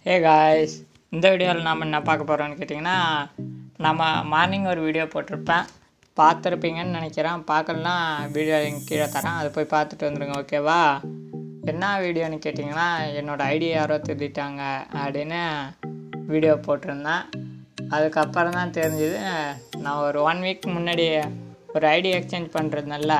hey guys இந்த வீடியோவில் நாம் என்ன பார்க்க போகிறோம்னு கேட்டிங்கன்னா நம்ம மார்னிங் ஒரு வீடியோ போட்டிருப்பேன் பார்த்துருப்பீங்கன்னு நினைக்கிறேன் பார்க்கலனா வீடியோ லிங்க் கீழே தரேன் அதை போய் பார்த்துட்டு வந்துடுங்க ஓகேவா என்ன வீடியோன்னு கேட்டிங்கன்னா என்னோடய ஐடி யாரோ திருடிட்டாங்க அப்படின்னு வீடியோ போட்டிருந்தேன் அதுக்கப்புறம் தான் தெரிஞ்சுது நான் ஒரு ஒன் வீக் முன்னாடி ஒரு ஐடி எக்ஸ்சேஞ்ச் பண்ணுறதுனால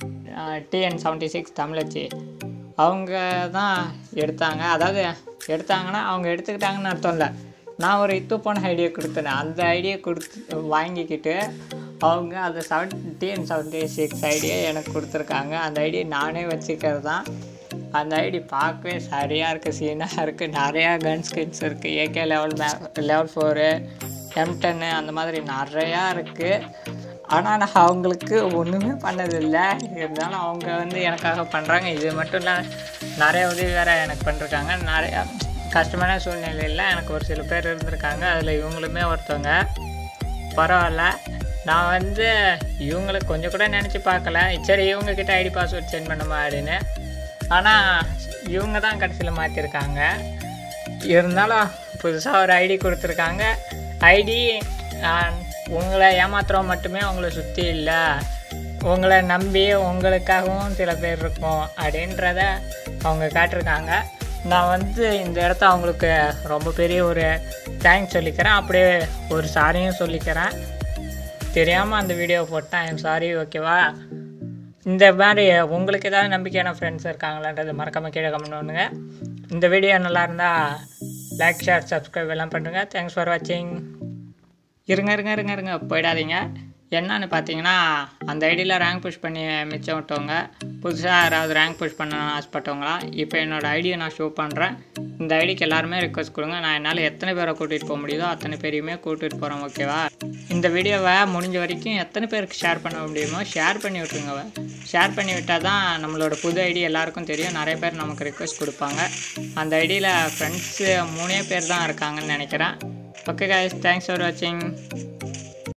டிஎன் செவன்ட்டி சிக்ஸ் தமிழச்சி அவங்க தான் எடுத்தாங்க அதாவது எடுத்தாங்கன்னா அவங்க எடுத்துக்கிட்டாங்கன்னு அர்த்தம் இல்லை நான் ஒரு இது போன ஐடியா கொடுத்தேன் அந்த ஐடியா கொடுத்து வாங்கிக்கிட்டு அவங்க அந்த seventy and seventy six idea எனக்கு கொடுத்துருக்காங்க அந்த ஐடியா நானே வச்சுக்கிறது தான் அந்த ஐடி பார்க்கவே சரியாக இருக்குது சீனாக இருக்குது நிறையா கன் ஸ்கின்ஸ் இருக்குது ஏகே லெவல் மே லெவல் ஃபோரு எம் டென்னு அந்த மாதிரி நிறையா இருக்குது ஆனால் நான் அவங்களுக்கு ஒன்றுமே பண்ணதில்லை இருந்தாலும் அவங்க வந்து எனக்காக பண்ணுறாங்க இது மட்டும் இல்லை நிறைய உதவி வேறு எனக்கு பண்ணிருக்காங்க நிறையா கஷ்டமான சூழ்நிலையில் எனக்கு ஒரு சில பேர் இருந்திருக்காங்க அதில் இவங்களுமே ஒருத்தவங்க பரவாயில்ல நான் வந்து இவங்களுக்கு கொஞ்சம் கூட நினச்சி பார்க்கல சரி இவங்கக்கிட்ட ஐடி பாஸ்வேர்ட் சென்ட் பண்ணுமா அப்படின்னு ஆனால் இவங்க தான் கடைசியில் மாற்றிருக்காங்க இருந்தாலும் புதுசாக ஒரு ஐடி கொடுத்துருக்காங்க ஐடி உங்களை ஏமாத்துறோம் மட்டுமே உங்களை சுற்றி இல்லை உங்களை நம்பி உங்களுக்காகவும் சில பேர் இருக்கும் அப்படின்றத அவங்க காட்டிருக்காங்க நான் வந்து இந்த இடத்த அவங்களுக்கு ரொம்ப பெரிய ஒரு தேங்க்ஸ் சொல்லிக்கிறேன் அப்படியே ஒரு சாரியும் சொல்லிக்கிறேன் தெரியாமல் அந்த வீடியோ போட்டேன் ஐம் சாரி ஓகேவா இந்த மாதிரி உங்களுக்கு ஏதாவது நம்பிக்கையான ஃப்ரெண்ட்ஸ் இருக்காங்களான்றது மறக்காமல் கீழே கமெண்ட் பண்ணுங்க இந்த வீடியோ நல்லா இருந்தால் லைக் ஷேர் சப்ஸ்கிரைப் எல்லாம் பண்ணுங்கள் தேங்க்ஸ் ஃபார் வாட்சிங் இருங்க இருங்க இருங்க இருங்க போயிடாதீங்க என்னன்னு பார்த்தீங்கன்னா அந்த ஐடியில் ரேங்க் புஷ் பண்ணி மிச்சம் விட்டவங்க புதுசாக யாராவது ரேங்க் புஷ் பண்ணணும்னு ஆசைப்பட்டவங்களாம் இப்போ என்னோடய ஐடியை நான் ஷோ பண்ணுறேன் இந்த ஐடிக்கு எல்லாருமே ரிக்வஸ்ட் கொடுங்க நான் என்னால் எத்தனை பேரை கூட்டிகிட்டு போக முடியுதோ அத்தனை பேரையுமே கூட்டிகிட்டு போகிறேன் ஓகேவா இந்த வீடியோவை முடிஞ்ச வரைக்கும் எத்தனை பேருக்கு ஷேர் பண்ண முடியுமோ ஷேர் பண்ணி விட்ருங்க ஷேர் பண்ணி விட்டால் தான் நம்மளோட புது ஐடி எல்லாருக்கும் தெரியும் நிறைய பேர் நமக்கு ரிக்வஸ்ட் கொடுப்பாங்க அந்த ஐடியில் ஃப்ரெண்ட்ஸு மூணே பேர் தான் இருக்காங்கன்னு நினைக்கிறேன் ஓகே guys தேங்க்ஸ் ஃபார் வாட்சிங்